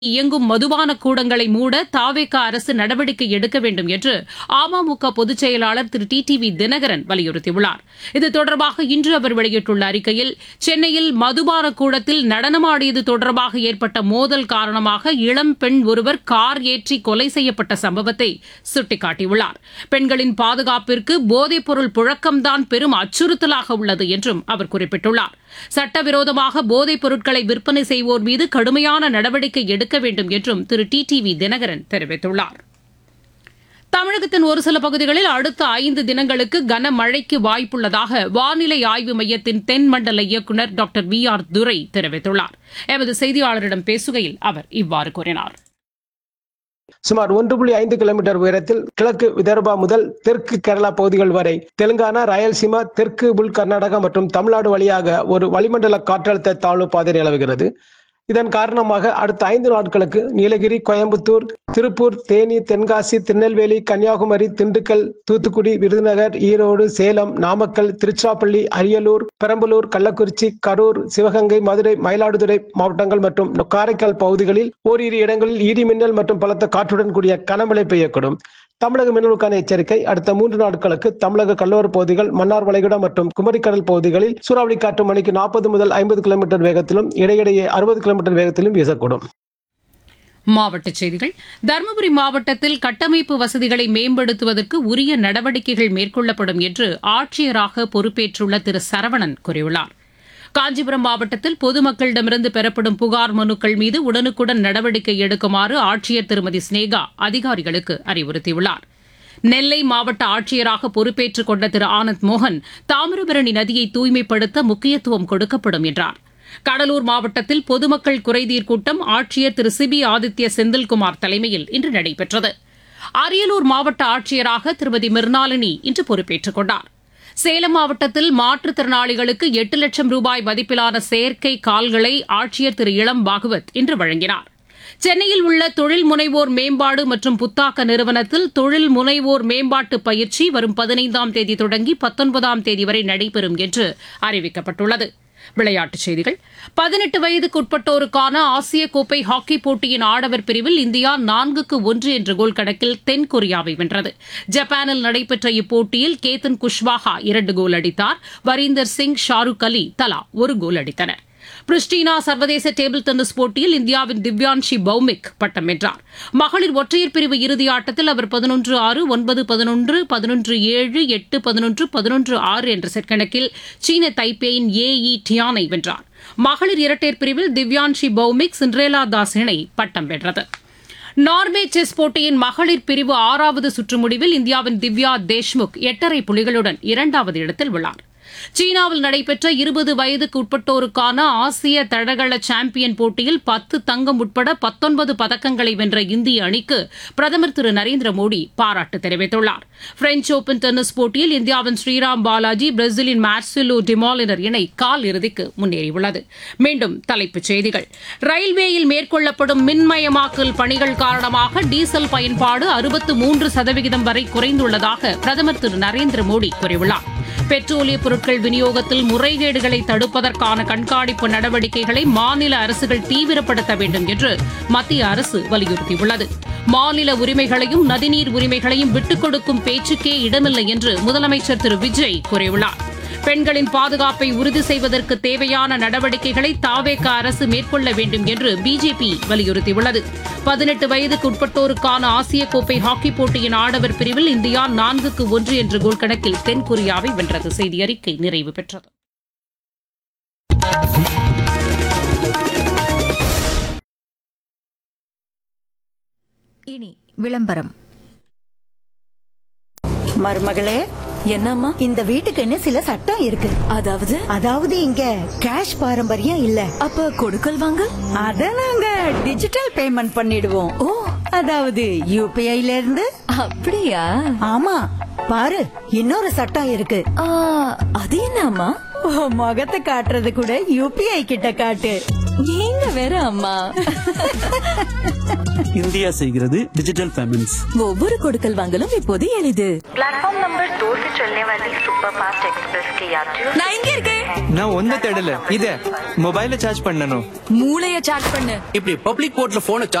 இயங்கும் மதுபான கூடங்களை மூட தாவேக அரசு நடவடிக்கை எடுக்க வேண்டும் என்று அமமுக பொதுச் செயலாளர் திரு டி டி வி தினகரன் வலியுறுத்தியுள்ளார் இது தொடர்பாக இன்று அவர் வெளியிட்டுள்ள அறிக்கையில் சென்னையில் மதுபான கூடத்தில் நடனமாடியது தொடர்பாக ஏற்பட்ட மோதல் காரணமாக இளம் பெண் ஒருவர் கார் ஏற்றி கொலை செய்யப்பட்ட சம்பவத்தை சுட்டிக்காட்டியுள்ளார் பெண்களின் பாதுகாப்பிற்கு போதைப்பொருள் புழக்கம்தான் பெரும் அச்சுறுத்தலாக உள்ளது என்றும் அவர் குறிப்பிட்டுள்ளார் சட்டவிரோதமாக போதைப் பொருட்களை விற்பனை செய்வோர் மீது கடுமையான நடவடிக்கை எடுக்க வேண்டும் என்றும் திரு டி டி வி தினகரன் தெரிவித்துள்ளார் தமிழகத்தின் ஒரு சில பகுதிகளில் அடுத்த ஐந்து தினங்களுக்கு கனமழைக்கு வாய்ப்புள்ளதாக வானிலை ஆய்வு மையத்தின் தென்மண்டல இயக்குநர் டாக்டர் வி ஆர் துரை தெரிவித்துள்ளார் எமது செய்தியாளரிடம் பேசுகையில் அவர் இவ்வாறு கூறினார் சுமார் ஒன்று புள்ளி ஐந்து கிலோமீட்டர் உயரத்தில் கிழக்கு விதர்பா முதல் தெற்கு கேரளா பகுதிகள் வரை தெலுங்கானா ராயல்சீமா தெற்கு உள் கர்நாடகா மற்றும் தமிழ்நாடு வழியாக ஒரு வளிமண்டல காற்றழுத்த தாழ்வு பாதை நிலவுகிறது இதன் காரணமாக அடுத்த ஐந்து நாட்களுக்கு நீலகிரி கோயம்புத்தூர் திருப்பூர் தேனி தென்காசி திருநெல்வேலி கன்னியாகுமரி திண்டுக்கல் தூத்துக்குடி விருதுநகர் ஈரோடு சேலம் நாமக்கல் திருச்சிராப்பள்ளி அரியலூர் பெரம்பலூர் கள்ளக்குறிச்சி கரூர் சிவகங்கை மதுரை மயிலாடுதுறை மாவட்டங்கள் மற்றும் காரைக்கால் பகுதிகளில் ஓரிரு இடங்களில் இடி மின்னல் மற்றும் பலத்த காற்றுடன் கூடிய கனமழை பெய்யக்கூடும் தமிழக மின்னலுக்கான எச்சரிக்கை அடுத்த மூன்று நாட்களுக்கு தமிழக கடலோர பகுதிகள் மன்னார் வளைகுடா மற்றும் குமரிக்கடல் பகுதிகளில் சூறாவளி காற்று மணிக்கு நாற்பது முதல் ஐம்பது கிலோமீட்டர் வேகத்திலும் இடையிடையே அறுபது கிலோமீட்டர் வேகத்திலும் வீசக்கூடும் மாவட்டச் செய்திகள் தருமபுரி மாவட்டத்தில் கட்டமைப்பு வசதிகளை மேம்படுத்துவதற்கு உரிய நடவடிக்கைகள் மேற்கொள்ளப்படும் என்று ஆட்சியராக பொறுப்பேற்றுள்ள திரு சரவணன் கூறியுள்ளார் காஞ்சிபுரம் மாவட்டத்தில் பொதுமக்களிடமிருந்து பெறப்படும் புகார் மனுக்கள் மீது உடனுக்குடன் நடவடிக்கை எடுக்குமாறு ஆட்சியர் திருமதி ஸ்னேகா அதிகாரிகளுக்கு அறிவுறுத்தியுள்ளார் நெல்லை மாவட்ட ஆட்சியராக பொறுப்பேற்றுக் கொண்ட திரு ஆனந்த் மோகன் தாமிரபரணி நதியை தூய்மைப்படுத்த முக்கியத்துவம் கொடுக்கப்படும் என்றார் கடலூர் மாவட்டத்தில் பொதுமக்கள் குறைதீர் கூட்டம் ஆட்சியர் திரு சிபி ஆதித்ய செந்தில்குமார் தலைமையில் இன்று நடைபெற்றது அரியலூர் மாவட்ட ஆட்சியராக திருமதி மிர்னாலினி இன்று பொறுப்பேற்றுக் கொண்டார் சேலம் மாவட்டத்தில் மாற்றுத்திறனாளிகளுக்கு எட்டு லட்சம் ரூபாய் மதிப்பிலான செயற்கை கால்களை ஆட்சியர் திரு இளம் பாகவத் இன்று வழங்கினார் சென்னையில் உள்ள தொழில் முனைவோர் மேம்பாடு மற்றும் புத்தாக்க நிறுவனத்தில் தொழில் முனைவோர் மேம்பாட்டு பயிற்சி வரும் பதினைந்தாம் தேதி தொடங்கி பத்தொன்பதாம் தேதி வரை நடைபெறும் என்று அறிவிக்கப்பட்டுள்ளது விளையாட்டுச் செய்திகள் பதினெட்டு வயதுக்குட்பட்டோருக்கான ஆசிய கோப்பை ஹாக்கி போட்டியின் ஆடவர் பிரிவில் இந்தியா நான்குக்கு ஒன்று என்ற கோல் கணக்கில் தென்கொரியாவை வென்றது ஜப்பானில் நடைபெற்ற இப்போட்டியில் கேத்தன் குஷ்வாஹா இரண்டு கோல் அடித்தார் வரீந்தர் சிங் ஷாருக் அலி தலா ஒரு கோல் அடித்தனர் பிரிஸ்டினா சர்வதேச டேபிள் டென்னிஸ் போட்டியில் இந்தியாவின் திவ்யான்ஷி பௌமிக் பட்டம் வென்றார் மகளிர் ஒற்றையர் பிரிவு இறுதி ஆட்டத்தில் அவர் பதினொன்று ஆறு ஒன்பது பதினொன்று பதினொன்று ஏழு எட்டு பதினொன்று பதினொன்று ஆறு என்ற செட் கணக்கில் சீன தைப்பேயின் ஏ இ டியானை வென்றார் மகளிர் இரட்டையர் பிரிவில் திவ்யான்ஷி பௌமிக் சிண்ட்ரேலா தாஸ் இணை பட்டம் வென்றது நார்வே செஸ் போட்டியின் மகளிர் பிரிவு ஆறாவது சுற்று முடிவில் இந்தியாவின் திவ்யா தேஷ்முக் எட்டரை புள்ளிகளுடன் இரண்டாவது இடத்தில் உள்ளார் சீனாவில் நடைபெற்ற இருபது வயதுக்கு உட்பட்டோருக்கான ஆசிய தடகள சாம்பியன் போட்டியில் பத்து தங்கம் உட்பட பத்தொன்பது பதக்கங்களை வென்ற இந்திய அணிக்கு பிரதமர் திரு நரேந்திர மோடி பாராட்டு தெரிவித்துள்ளார் பிரெஞ்ச் ஓபன் டென்னிஸ் போட்டியில் இந்தியாவின் ஸ்ரீராம் பாலாஜி பிரேசிலின் மார்சிலோ டிமாலினர் இணை கால் இறுதிக்கு முன்னேறியுள்ளது மீண்டும் தலைப்புச் செய்திகள் ரயில்வேயில் மேற்கொள்ளப்படும் மின்மயமாக்கல் பணிகள் காரணமாக டீசல் பயன்பாடு அறுபத்து மூன்று சதவிகிதம் வரை குறைந்துள்ளதாக பிரதமர் திரு நரேந்திர மோடி கூறியுள்ளார் பெட்ரோலிய பொருட்கள் விநியோகத்தில் முறைகேடுகளை தடுப்பதற்கான கண்காணிப்பு நடவடிக்கைகளை மாநில அரசுகள் தீவிரப்படுத்த வேண்டும் என்று மத்திய அரசு வலியுறுத்தியுள்ளது மாநில உரிமைகளையும் நதிநீர் உரிமைகளையும் விட்டுக் கொடுக்கும் பேச்சுக்கே இடமில்லை என்று முதலமைச்சர் திரு விஜய் கூறியுள்ளார் பெண்களின் பாதுகாப்பை உறுதி செய்வதற்கு தேவையான நடவடிக்கைகளை தாவேக அரசு மேற்கொள்ள வேண்டும் என்று பிஜேபி வலியுறுத்தியுள்ளது பதினெட்டு வயதுக்கு உட்பட்டோருக்கான ஆசிய கோப்பை ஹாக்கி போட்டியின் ஆடவர் பிரிவில் இந்தியா நான்குக்கு ஒன்று என்ற கோல் கணக்கில் தென்கொரியாவை வென்றது செய்தி அறிக்கை நிறைவு பெற்றது இனி விளம்பரம் மருமகளே என்னம்மா இந்த வீட்டுக்குன்னு சில சட்டம் இருக்கு அதாவது அதாவது இங்க கேஷ் பாரம்பரியம் இல்ல அப்ப கொடுக்கல் வாங்க அத நாங்க டிஜிட்டல் பேமெண்ட் பண்ணிடுவோம் ஓ அதாவது யூபிஐல இருந்து அப்படியா ஆமா பாரு இன்னொரு சட்டம் இருக்கு ஆ, அது என்னம்மா உன் முகத்தை காட்டுறது கூட யூபிஐ கிட்ட காட்டு நீங்க வேற அம்மா இந்தியா செய்கிறது டிஜிட்டல் பேமெண்ட்ஸ் ஒவ்வொரு கொடுக்கல் வாங்கலும் இப்போது எளிது प्लेटफॉर्म नंबर दो से चलने वाली सुपर फास्ट एक्सप्रेस के यात्रियों நான் இங்க இருக்கேன் நான் ஒன்ன தேடல இத மொபைல சார்ஜ் பண்ணனும் மூளைய சார்ஜ் பண்ணு இப்படி பப்ளிக் போர்ட்ல போனை